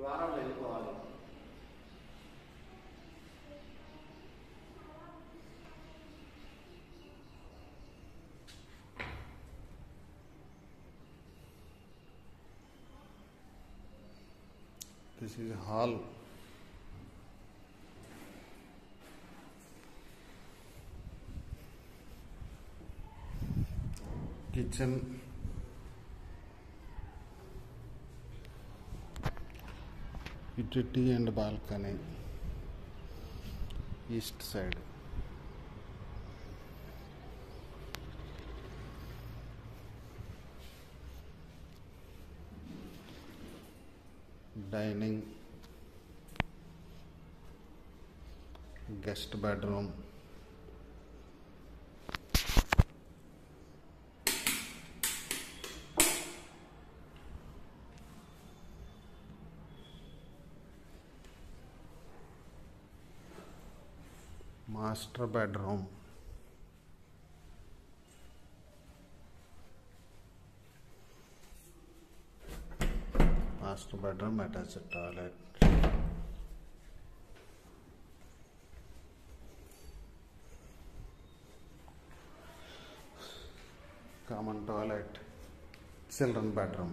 ద్వారంలో వెళ్ళిపోవాలి This is hall. Kitchen. Utility and balcony. East side. Dining. Guest bedroom. Master bedroom. Master bedroom attached toilet. Common toilet. Children bedroom.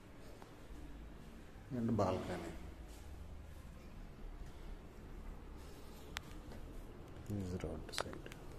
And balcony. This is road side.